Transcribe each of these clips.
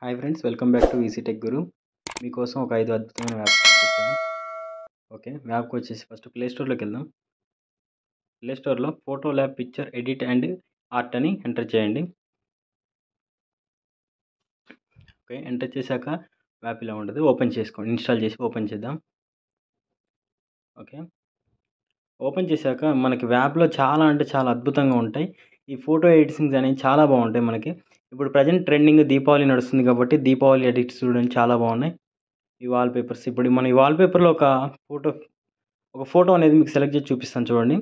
hi friends welcome back to Easy Tech Guru మీకోసం ఒక ఐదు అద్భుతమైన యాప్స్ తీసుకొచ్చాను ఓకే యాప్కి వచ్చేసి ఫస్ట్ ప్లే స్టోర్లోకి వెళ్దాం ప్లే స్టోర్లో photo lab picture edit and art అని ఎంటర్ చేయండి ఓకే ఎంటర్ చేశాక యాప్ ఇలా ఉంటుంది ఓపెన్ చేసుకోండి ఇన్స్టాల్ చేసి ఓపెన్ చేద్దాం ఓకే ఓపెన్ చేశాక మనకి యాప్లో చాలా అంటే చాలా అద్భుతంగా ఉంటాయి ఈ ఫోటో ఎడిటింగ్స్ అనేవి చాలా బాగుంటాయి మనకి ఇప్పుడు ప్రజెంట్ ట్రెండింగ్ దీపావళి నడుస్తుంది కాబట్టి దీపావళి ఎడిట్స్ చూడండి చాలా బాగున్నాయి ఈ వాల్ పేపర్స్ ఇప్పుడు మన ఈ వాల్ పేపర్లో ఒక ఫోటో ఒక ఫోటో అనేది మీకు సెలెక్ట్ చేసి చూపిస్తాను చూడండి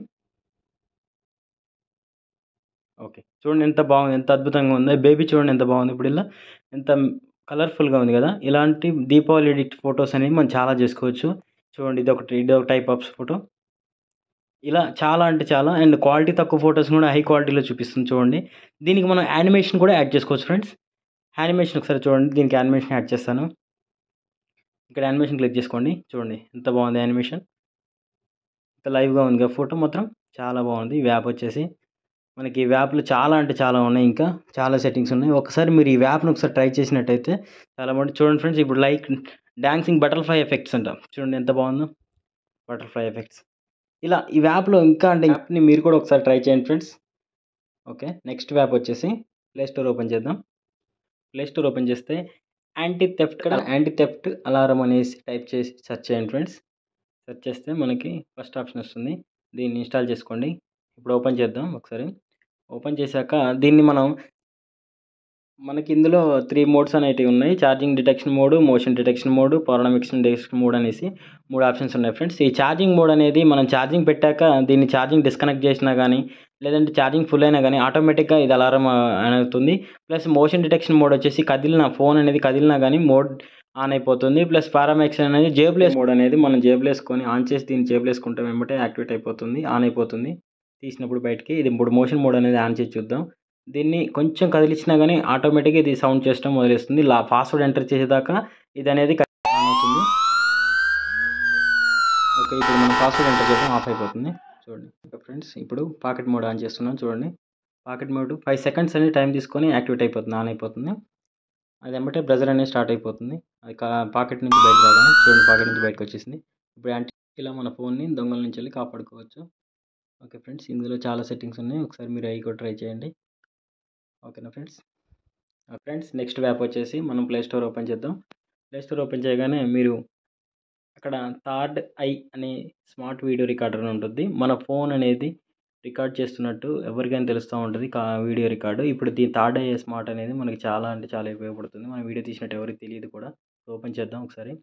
ఓకే చూడండి ఎంత బాగుంది ఎంత అద్భుతంగా ఉంది బేబీ చూడండి ఎంత బాగుంది ఇప్పుడు ఇలా ఎంత కలర్ఫుల్గా ఉంది కదా ఇలాంటి దీపావళి ఎడిట్ ఫొటోస్ అనేవి మనం చాలా చేసుకోవచ్చు చూడండి ఇది ఒకటి ఇది ఒక టైప్ ఆఫ్ ఫోటో ఇలా చాలా అంటే చాలా అండ్ క్వాలిటీ తక్కువ ఫొటోస్ కూడా హై క్వాలిటీలో చూపిస్తుంది చూడండి దీనికి మనం యానిమేషన్ కూడా యాడ్ చేసుకోవచ్చు ఫ్రెండ్స్ యానిమేషన్ ఒకసారి చూడండి దీనికి యానిమేషన్ యాడ్ చేస్తాను ఇక్కడ యానిమేషన్ క్లిక్ చేసుకోండి చూడండి ఎంత బాగుంది యానిమేషన్ ఇంత లైవ్గా ఉంది కదా ఫోటో మాత్రం చాలా బాగుంది ఈ యాప్ వచ్చేసి మనకి ఈ యాప్లు చాలా అంటే చాలా ఉన్నాయి ఇంకా చాలా సెట్టింగ్స్ ఉన్నాయి ఒకసారి మీరు ఈ యాప్ను ఒకసారి ట్రై చేసినట్టయితే చాలా బాగుంది చూడండి ఫ్రెండ్స్ ఇప్పుడు లైక్ డాన్సింగ్ బటర్ఫ్లై ఎఫెక్ట్స్ అంట చూడండి ఎంత బాగుందో బటర్ఫ్లై ఎఫెక్ట్స్ ఇలా ఈ యాప్లో ఇంకా అంటే యాప్ని మీరు కూడా ఒకసారి ట్రై చేయండి ఫ్రెండ్స్ ఓకే నెక్స్ట్ యాప్ వచ్చేసి ప్లే స్టోర్ ఓపెన్ చేద్దాం ప్లే స్టోర్ ఓపెన్ చేస్తే యాంటీ థెఫ్ట్ కూడా యాంటీ థెఫ్ట్ అలారం అనేసి టైప్ చేసి సెర్చ్ చేయండి ఫ్రెండ్స్ సెర్చ్ చేస్తే మనకి ఫస్ట్ ఆప్షన్ వస్తుంది దీన్ని ఇన్స్టాల్ చేసుకోండి ఇప్పుడు ఓపెన్ చేద్దాం ఒకసారి ఓపెన్ చేశాక దీన్ని మనం మనకి ఇందులో త్రీ మోడ్స్ అనేటివి ఉన్నాయి charging detection mode motion detection mode పౌర్ణమిక్స్ డిటెక్షన్ మోడ్ అనేసి మూడు ఆప్షన్స్ ఉన్నాయి ఫ్రెండ్స్ ఈ ఛార్జింగ్ మోడ్ అనేది మనం ఛార్జింగ్ పెట్టాక దీన్ని ఛార్జింగ్ డిస్కనెక్ట్ చేసినా కానీ లేదంటే ఛార్జింగ్ ఫుల్ అయినా కానీ ఆటోమేటిక్గా ఇది అలారం ఆన్ అవుతుంది ప్లస్ మోషన్ డిటెక్షన్ మోడ్ వచ్చేసి కదిలిన ఫోన్ అనేది కదిలినా కానీ మోడ్ ఆన్ అయిపోతుంది ప్లస్ పారామెక్స్ అనేది జేబులేస్ మోడ్ అనేది మనం జేబులేసుకొని ఆన్ చేసి దీన్ని జేబులేసుకుంటే వెంబటే యాక్టివేట్ అయిపోతుంది ఆన్ అయిపోతుంది తీసినప్పుడు బయటికి ఇది ఇప్పుడు మోషన్ మోడ్ అనేది ఆన్ చేసి చూద్దాం దీన్ని కొంచెం కదిలించినా కానీ ఆటోమేటిక్గా ఇది సౌండ్ చేయడం మొదలేస్తుంది లా పాస్వర్డ్ ఎంటర్ చేసేదాకా ఇది అనేది ఆన్ అవుతుంది ఓకే ఇప్పుడు మనం పాస్వర్డ్ ఎంటర్ చేయడం ఆఫ్ అయిపోతుంది చూడండి ఫ్రెండ్స్ ఇప్పుడు పాకెట్ మోడ్ ఆన్ చేస్తున్నాం చూడండి పాకెట్ మోడ్ ఫైవ్ సెకండ్స్ అనేది టైం తీసుకొని యాక్టివేట్ అయిపోతుంది ఆన్ అయిపోతుంది అది ఏమంటే బ్రజర్ అనేది స్టార్ట్ అయిపోతుంది అది పాకెట్ నుంచి బయటకు రాగానే చూడండి పాకెట్ నుంచి బయటకు వచ్చేసింది ఇప్పుడు యాంటీ ఇలా మన ఫోన్ని దొంగల నుంచి వెళ్ళి కాపాడుకోవచ్చు ఓకే ఫ్రెండ్స్ ఇందులో చాలా సెట్టింగ్స్ ఉన్నాయి ఒకసారి మీరు అవి కూడా ట్రై చేయండి ఓకేనా ఫ్రెండ్స్ ఫ్రెండ్స్ నెక్స్ట్ యాప్ వచ్చేసి మనం ప్లే స్టోర్ ఓపెన్ చేద్దాం ప్లే స్టోర్ ఓపెన్ చేయగానే మీరు అక్కడ థర్డ్ ఐ అనే స్మార్ట్ వీడియో రికార్డర్ ఉంటుంది మన ఫోన్ అనేది రికార్డ్ చేస్తున్నట్టు ఎవరికైనా తెలుస్తూ ఉంటుంది కా వీడియో రికార్డు ఇప్పుడు దీని థర్డ్ ఐ స్మార్ట్ అనేది మనకి చాలా అంటే చాలా ఉపయోగపడుతుంది మనం వీడియో తీసినట్టు ఎవరికి తెలియదు కూడా ఓపెన్ చేద్దాం ఒకసారి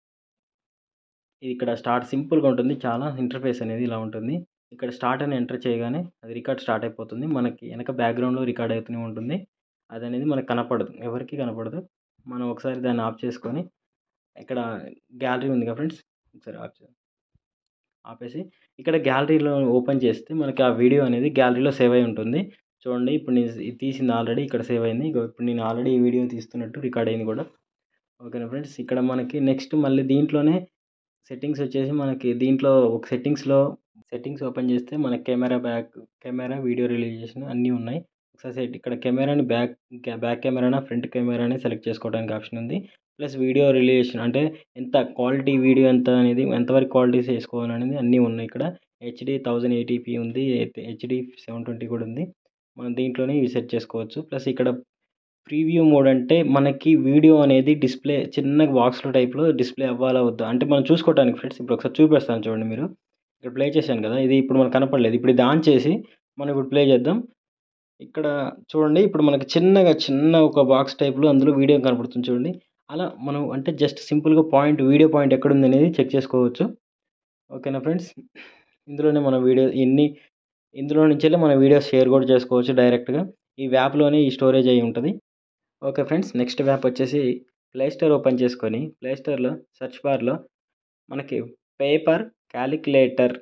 ఇది ఇక్కడ స్టార్ట్ సింపుల్గా ఉంటుంది చాలా ఇంటర్ఫేస్ అనేది ఇలా ఉంటుంది ఇక్కడ స్టార్ట్ అని ఎంటర్ చేయగానే అది రికార్డ్ స్టార్ట్ అయిపోతుంది మనకి వెనక బ్యాక్గ్రౌండ్లో రికార్డ్ అవుతూనే ఉంటుంది అది అనేది మనకు కనపడదు ఎవరికి కనపడదు మనం ఒకసారి దాన్ని ఆఫ్ చేసుకొని ఇక్కడ గ్యాలరీ ఉంది కదా ఫ్రెండ్స్ ఒకసారి ఆఫ్ చేద్దాం ఆపేసి ఇక్కడ గ్యాలరీలో ఓపెన్ చేస్తే మనకి ఆ వీడియో అనేది గ్యాలరీలో సేవ్ అయి ఉంటుంది చూడండి ఇప్పుడు నేను ఇది తీసింది ఆల్రెడీ ఇక్కడ సేవ్ అయింది ఇప్పుడు నేను ఆల్రెడీ ఈ వీడియో తీస్తున్నట్టు రికార్డ్ అయింది కూడా ఓకేనా ఫ్రెండ్స్ ఇక్కడ మనకి నెక్స్ట్ మళ్ళీ దీంట్లోనే సెట్టింగ్స్ వచ్చేసి మనకి దీంట్లో ఒక సెట్టింగ్స్లో సెట్టింగ్స్ ఓపెన్ చేస్తే మన camera back camera video resolution అన్నీ ఉన్నాయి ఒకసారి సెట్ ఇక్కడ కెమెరాని బ్యాక్ బ్యాక్ కెమెరానా ఫ్రంట్ కెమెరాని సెలెక్ట్ చేసుకోవడానికి ఆప్షన్ ఉంది ప్లస్ వీడియో రిలీజేషన్ అంటే ఎంత క్వాలిటీ వీడియో ఎంత అనేది ఎంతవరకు క్వాలిటీస్ వేసుకోవాలనేది అన్నీ ఉన్నాయి ఇక్కడ హెచ్డి థౌజండ్ ఎయిటీపీ ఉంది హెచ్డి సెవెన్ ట్వంటీ కూడా ఉంది మనం దీంట్లోనే ఇవి సెట్ చేసుకోవచ్చు ప్లస్ ఇక్కడ ప్రీవ్యూ మోడ్ అంటే మనకి వీడియో అనేది డిస్ప్లే చిన్న బాక్స్లో టైప్లో డిస్ప్లే అవ్వాలా వద్దా అంటే మనం చూసుకోవడానికి ఫ్రెండ్స్ ఇప్పుడు ఒకసారి చూపిస్తాను చూడండి మీరు ఇక్కడ ప్లే చేశాను కదా ఇది ఇప్పుడు మనకు కనపడలేదు ఇప్పుడు ఇది ఆన్ చేసి మనం ఇప్పుడు ప్లే చేద్దాం ఇక్కడ చూడండి ఇప్పుడు మనకి చిన్నగా చిన్న ఒక బాక్స్ టైప్లో అందులో వీడియో కనపడుతుంది చూడండి అలా మనం అంటే జస్ట్ సింపుల్గా పాయింట్ వీడియో పాయింట్ ఎక్కడ ఉంది అనేది చెక్ చేసుకోవచ్చు ఓకేనా ఫ్రెండ్స్ ఇందులోనే మన వీడియో ఎన్ని ఇందులో నుంచి మన వీడియో షేర్ కూడా చేసుకోవచ్చు డైరెక్ట్గా ఈ యాప్లోనే ఈ స్టోరేజ్ అయి ఉంటుంది ఓకే ఫ్రెండ్స్ నెక్స్ట్ యాప్ వచ్చేసి ప్లే స్టోర్ ఓపెన్ చేసుకొని ప్లే స్టోర్లో సెర్చ్ బార్లో మనకి పేపర్ క్యాలిక్యులేటర్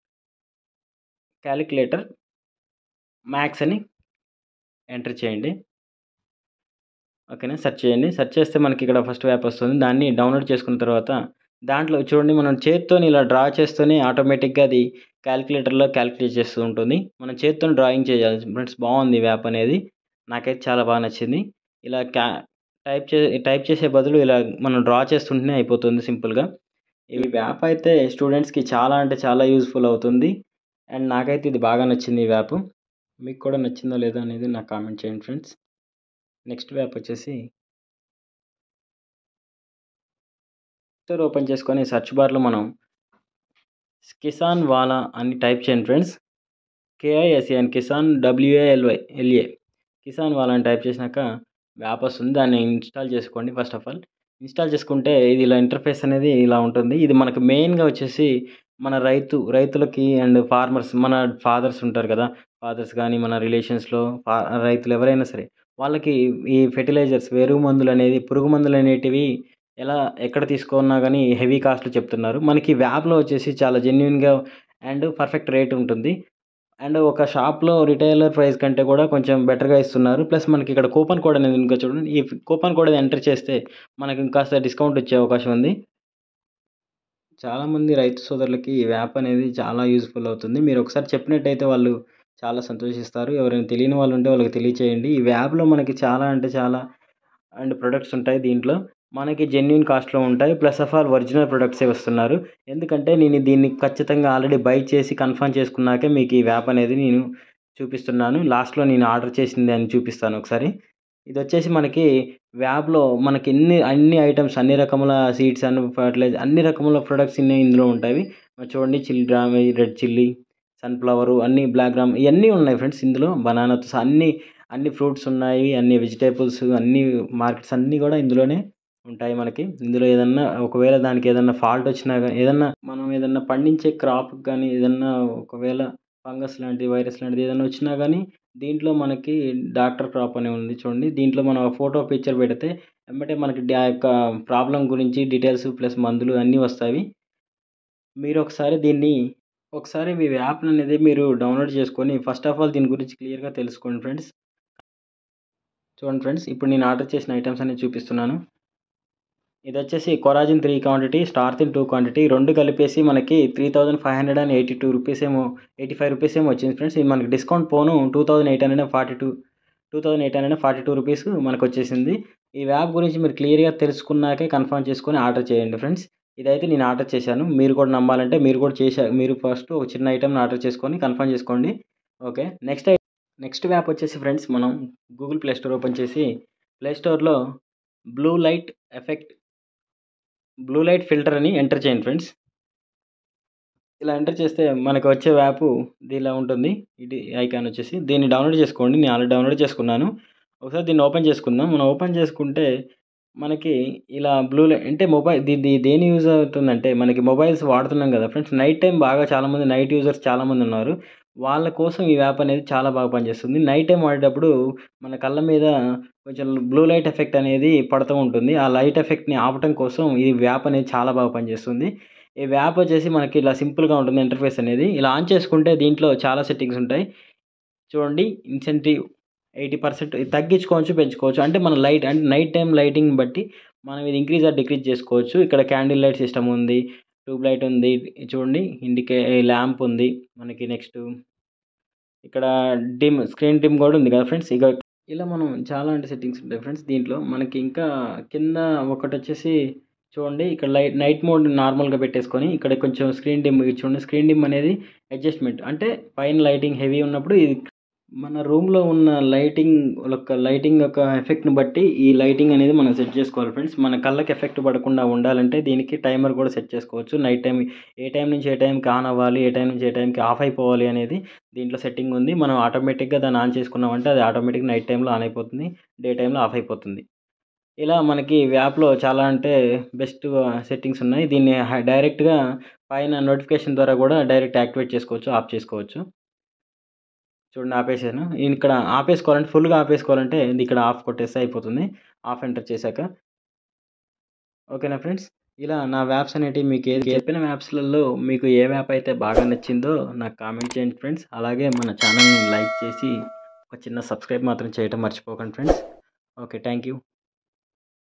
క్యాలిక్యులేటర్ మ్యాక్స్ అని ఎంటర్ చేయండి ఓకేనా సెర్చ్ చేయండి సెర్చ్ చేస్తే మనకి ఇక్కడ ఫస్ట్ యాప్ వస్తుంది దాన్ని డౌన్లోడ్ చేసుకున్న తర్వాత దాంట్లో చూడండి మనం చేత్తో ఇలా డ్రా చేస్తూనే ఆటోమేటిక్గా అది క్యాలిక్యులేటర్లో క్యాలిక్యులేట్ చేస్తూ ఉంటుంది మనం చేత్తో డ్రాయింగ్ చేయాలి ఫ్రెండ్స్ బాగుంది యాప్ అనేది నాకైతే చాలా బాగా నచ్చింది ఇలా క్యా టైప్ చే టైప్ చేసే బదులు ఇలా మనం డ్రా చేస్తుంటేనే అయిపోతుంది సింపుల్గా ఈ యాప్ అయితే స్టూడెంట్స్కి చాలా అంటే చాలా యూస్ఫుల్ అవుతుంది అండ్ నాకైతే ఇది బాగా నచ్చింది ఈ యాప్ మీకు కూడా నచ్చిందో లేదో అనేది నాకు కామెంట్ చేయండి ఫ్రెండ్స్ నెక్స్ట్ యాప్ వచ్చేసి స్టోర్ ఓపెన్ చేసుకొని సెర్చ్ బార్లో మనం కిసాన్ వాలా అని టైప్ చేయండి friends K I S A N Kisan W A L Y L A Kisan Wala అని టైప్ చేసినాక యాప్ వస్తుంది దాన్ని ఇన్స్టాల్ చేసుకోండి ఫస్ట్ ఆఫ్ ఆల్ ఇన్స్టాల్ చేసుకుంటే ఇది ఇలా ఇంటర్ఫేస్ అనేది ఇలా ఉంటుంది ఇది మనకు మెయిన్గా వచ్చేసి మన రైతు రైతులకి అండ్ ఫార్మర్స్ మన ఫాదర్స్ ఉంటారు కదా ఫాదర్స్ కానీ మన రిలేషన్స్లో రైతులు ఎవరైనా సరే వాళ్ళకి ఈ ఫెర్టిలైజర్స్ ఎరువు మందులు అనేది పురుగు మందులు అనేటివి ఎలా ఎక్కడ తీసుకున్నా కానీ హెవీ కాస్ట్లు చెప్తున్నారు మనకి వ్యాప్లో వచ్చేసి చాలా జెన్యున్గా అండ్ పర్ఫెక్ట్ రేట్ ఉంటుంది అండ్ ఒక షాప్లో రిటైలర్ ప్రైస్ కంటే కూడా కొంచెం బెటర్గా ఇస్తున్నారు ప్లస్ మనకి ఇక్కడ కూపన్ కోడ్ అనేది ఇంకా చూడండి ఈ కూపన్ కోడ్ ఎంటర్ చేస్తే మనకి ఇంకాస్త డిస్కౌంట్ వచ్చే అవకాశం ఉంది చాలామంది రైతు సోదరులకి ఈ యాప్ అనేది చాలా యూస్ఫుల్ అవుతుంది మీరు ఒకసారి చెప్పినట్టయితే వాళ్ళు చాలా సంతోషిస్తారు ఎవరైనా తెలియని వాళ్ళు ఉంటే వాళ్ళకి తెలియచేయండి ఈ యాప్లో మనకి చాలా అంటే చాలా అండ్ ప్రొడక్ట్స్ ఉంటాయి దీంట్లో మనకి జెన్యున్ కాస్ట్లో ఉంటాయి ప్లస్ ఆఫ్ ఆల్ ఒరిజినల్ ప్రొడక్ట్సే వస్తున్నారు ఎందుకంటే నేను దీన్ని ఖచ్చితంగా ఆల్రెడీ బై చేసి కన్ఫర్మ్ చేసుకున్నాకే మీకు ఈ యాప్ అనేది నేను చూపిస్తున్నాను లాస్ట్లో నేను ఆర్డర్ చేసింది అని చూపిస్తాను ఒకసారి ఇది వచ్చేసి మనకి వ్యాప్లో మనకి ఎన్ని అన్ని ఐటమ్స్ అన్ని రకముల సీడ్స్ అండ్ ఫర్టిలైజర్ అన్ని రకముల ప్రొడక్ట్స్ ఇన్ని ఇందులో ఉంటాయి చూడండి chilli gram red chilli sunflower అన్ని బ్లాక్ గ్రామ్ ఇవన్నీ ఉన్నాయి ఫ్రెండ్స్ ఇందులో బనానాతో సహా అన్ని అన్ని ఫ్రూట్స్ ఉన్నాయి అన్ని వెజిటేబుల్స్ అన్ని మార్కెట్స్ అన్నీ కూడా ఇందులోనే ఉంటాయి మనకి ఇందులో ఏదన్నా ఒకవేళ దానికి ఏదన్నా ఫాల్ట్ వచ్చినా కానీ ఏదన్నా మనం ఏదన్నా పండించే క్రాప్ కానీ ఏదన్నా ఒకవేళ ఫంగస్ లాంటి వైరస్ లాంటిది ఏదైనా వచ్చినా కానీ దీంట్లో మనకి డాక్టర్ క్రాప్ అని ఉంది చూడండి దీంట్లో మనం ఫోటో పిక్చర్ పెడితే వెంబటే మనకి ఆ యొక్క ప్రాబ్లం గురించి డీటెయిల్స్ ప్లస్ మందులు అన్నీ వస్తాయి మీరు ఒకసారి దీన్ని ఒకసారి మీ యాప్ అనేది మీరు డౌన్లోడ్ చేసుకొని ఫస్ట్ ఆఫ్ ఆల్ దీని గురించి క్లియర్గా తెలుసుకోండి ఫ్రెండ్స్ చూడండి ఫ్రెండ్స్ ఇప్పుడు నేను ఆర్డర్ చేసిన ఐటమ్స్ అనేది చూపిస్తున్నాను ఇది వచ్చేసి కొరాజిన్ త్రీ క్వాంటిటీ స్టార్తిన్ టూ క్వాంటిటీ రెండు కలిపేసి మనకి three thousand five hundred and eighty two rupees ఏమో ఎయిటీ ఫైవ్ రూపీస్ ఏమో వచ్చింది ఫ్రెండ్స్ ఇది మనకి డిస్కౌంట్ పోను two thousand eight hundred forty two two thousand eight hundred forty two rupees మనకు వచ్చేసింది ఈ యాప్ గురించి మీరు క్లియర్గా తెలుసుకున్నాకే కన్ఫర్మ్ చేసుకొని ఆర్డర్ చేయండి ఫ్రెండ్స్ ఇదైతే నేను ఆర్డర్ చేశాను మీరు కూడా నమ్మాలంటే మీరు కూడా చేశారు మీరు ఫస్ట్ ఒక చిన్న ఐటమ్ని ఆర్డర్ చేసుకొని కన్ఫర్మ్ చేసుకోండి ఓకే నెక్స్ట్ నెక్స్ట్ యాప్ వచ్చేసి ఫ్రెండ్స్ మనం గూగుల్ ప్లే స్టోర్ ఓపెన్ చేసి ప్లే స్టోర్లో blue light effect blue light filter అని ఎంటర్ చేయండి ఫ్రెండ్స్ ఇలా ఎంటర్ చేస్తే మనకు వచ్చే యాప్ దీనిలా ఉంటుంది ఇది ఐకాన్ వచ్చేసి దీన్ని డౌన్లోడ్ చేసుకోండి నేను ఆల్రెడీ డౌన్లోడ్ చేసుకున్నాను ఒకసారి దీన్ని ఓపెన్ చేసుకుందాం మనం ఓపెన్ చేసుకుంటే మనకి ఇలా బ్లూ లైట్ అంటే మొబైల్ ఇది దేని యూజ్ అవుతుందంటే మనకి మొబైల్స్ వాడుతున్నాం కదా ఫ్రెండ్స్ నైట్ టైం బాగా చాలామంది నైట్ యూజర్స్ చాలామంది ఉన్నారు వాళ్ళ కోసం ఈ యాప్ అనేది చాలా బాగా పనిచేస్తుంది నైట్ టైం వాడేటప్పుడు మన కళ్ళ మీద కొంచెం బ్లూ లైట్ ఎఫెక్ట్ అనేది పడుతూ ఉంటుంది ఆ లైట్ ఎఫెక్ట్ని ఆపటం కోసం ఈ యాప్ అనేది చాలా బాగా పనిచేస్తుంది ఈ యాప్ వచ్చేసి మనకి ఇలా సింపుల్గా ఉంటుంది ఇంటర్ఫేస్ అనేది ఇలా ఆన్ చేసుకుంటే దీంట్లో చాలా సెట్టింగ్స్ ఉంటాయి చూడండి ఇన్సెంటివ్ ఎయిటీ పర్సెంట్ తగ్గించుకోవచ్చు పెంచుకోవచ్చు అంటే మన లైట్ అంటే నైట్ టైం లైటింగ్ బట్టి మనం ఇది ఇంక్రీజ్ ఆర్ డిక్రీజ్ చేసుకోవచ్చు ఇక్కడ క్యాండిల్ లైట్ సిస్టమ్ ఉంది ట్యూబ్ లైట్ ఉంది చూడండి ఇండికే ల్యాంప్ ఉంది మనకి నెక్స్ట్ ఇక్కడ డిమ్ స్క్రీన్ డిమ్ కూడా ఉంది కదా ఫ్రెండ్స్ ఇక ఇలా మనం చాలా అంటే సెట్టింగ్స్ ఉంటాయి ఫ్రెండ్స్ దీంట్లో మనకి ఇంకా కింద ఒకటి వచ్చేసి చూడండి ఇక్కడ లైట్ నైట్ మోడ్ నార్మల్గా పెట్టేసుకొని ఇక్కడ కొంచెం స్క్రీన్ డిమ్ చూడండి స్క్రీన్ డిమ్ అనేది అడ్జస్ట్మెంట్ అంటే పైన లైటింగ్ హెవీ ఉన్నప్పుడు ఇది మన రూమ్లో ఉన్న లైటింగ్ యొక్క లైటింగ్ యొక్క ఎఫెక్ట్ని బట్టి ఈ లైటింగ్ అనేది మనం సెట్ చేసుకోవాలి ఫ్రెండ్స్ మన కళ్ళకి ఎఫెక్ట్ పడకుండా ఉండాలంటే దీనికి టైమర్ కూడా సెట్ చేసుకోవచ్చు నైట్ టైం ఏ టైం నుంచి ఏ టైంకి ఆన్ అవ్వాలి ఏ టైం నుంచి ఏ టైంకి ఆఫ్ అయిపోవాలి అనేది దీంట్లో సెట్టింగ్ ఉంది మనం ఆటోమేటిక్గా దాన్ని ఆన్ చేసుకున్నామంటే అది ఆటోమేటిక్ నైట్ టైంలో ఆన్ అయిపోతుంది డే టైంలో ఆఫ్ అయిపోతుంది ఇలా మనకి యాప్లో చాలా అంటే బెస్ట్ సెట్టింగ్స్ ఉన్నాయి దీన్ని డైరెక్ట్గా పైన నోటిఫికేషన్ ద్వారా కూడా డైరెక్ట్ యాక్టివేట్ చేసుకోవచ్చు ఆఫ్ చేసుకోవచ్చు చూడండి ఆపేసాను ఇక్కడ ఆపేసుకోవాలంటే ఫుల్గా ఆపేసుకోవాలంటే ఇక్కడ ఆఫ్ కొట్టేస్తే అయిపోతుంది ఆఫ్ ఎంటర్ చేశాక ఓకేనా ఫ్రెండ్స్ ఇలా నా యాప్స్ అనేటివి మీకు ఏది చెప్పిన యాప్స్లలో మీకు ఏ యాప్ అయితే బాగా నచ్చిందో నాకు కామెంట్ చేయండి ఫ్రెండ్స్ అలాగే మన ఛానల్ని లైక్ చేసి ఒక చిన్న సబ్స్క్రైబ్ మాత్రం చేయటం మర్చిపోకండి ఫ్రెండ్స్ ఓకే థ్యాంక్ యూ